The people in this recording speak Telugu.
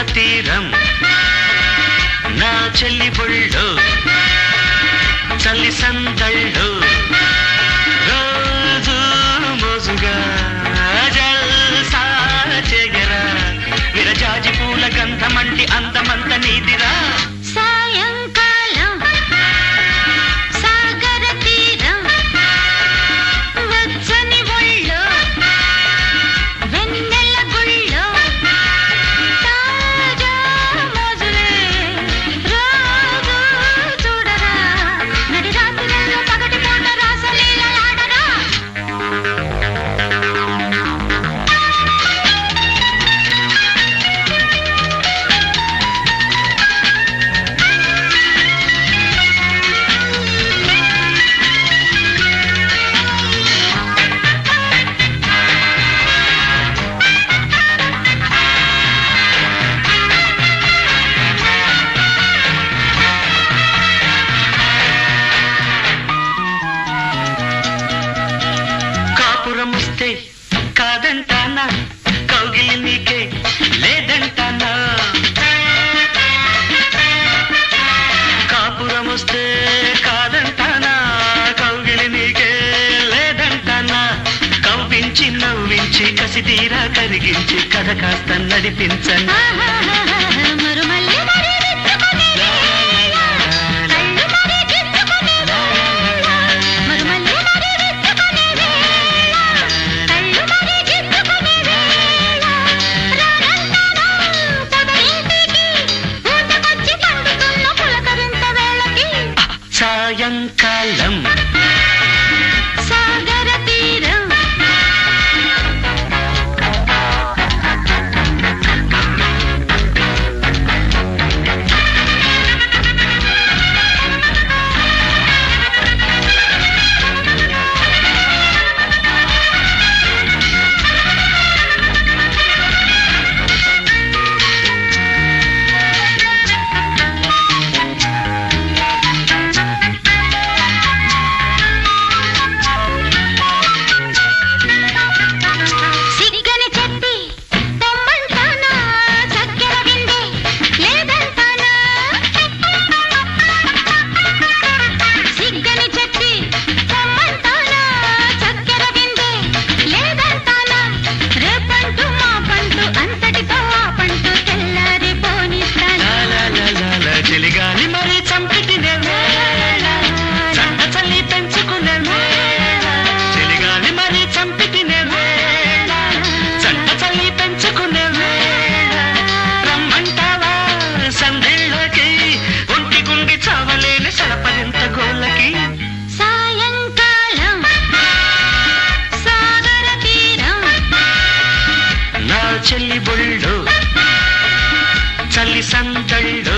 తీరం నా చెల్లి బొళ్ళు చల్లి సందళ్ళు రోజు మోజుగా జల్సా చెగరా విరజాజి పూల గంధమంటి అందమంత నీదిరా సాయంకాలం సాగర తీరం వెచ్చని ఒళ్ళో వెన్నెల గుళ్ళో తాజా మోజులే రోజు చూడరా నడి రాత్రులలో పగటి పూట రాసలీలలాడరా కాపురం వస్తే కాదంటానా కౌగిలి నీకే లేదంటానా కాపురం వస్తే కాదంటానా కౌగిలి నీకే లేదంటానా కవ్వించి నవ్వించి కసి తీరా కరిగించి కథ కాస్త నడిపించనా మరుమల్లి మరి విచ్చుకునే వేళ, కళ్ళు మరి గిచ్చుకునే వేళ, మరుమల్లి మరి విచ్చుకునే వేళ, కళ్ళు మరి గిచ్చుకునే వేళ, రానంటానా పొదరింటికి, పూతకొచ్చి పండుతున్న పులకరింత వేళకి, సాయంకాలం సాగర తీరం సిగ్గని చెప్పి పొమ్మంటానా చక్కెర విందే లేదంటానా సిగ్గని చెప్పి పొమ్మంటానా చక్కెర విందే లేదంటానా రేపంటూ మా పంటూ అంతటితో ఆ పంటూ తెల్లారి పోనిస్తానా లాలాలాలాల చెలిగాలి మరి చంపిటినే చంట చల్లి పెంచుకునే చెలిగాలి మరి చంపిటినే చంట చల్లి పెంచుకునే రమ్మంటావా సందేళ్ళకి ఒంటి గుండి చావలేని సలపరింత గోళ్ళకి సాయంకాలం సాగర తీరం నా చెల్లి బొళ్ళు చల్లి సందళ్ళు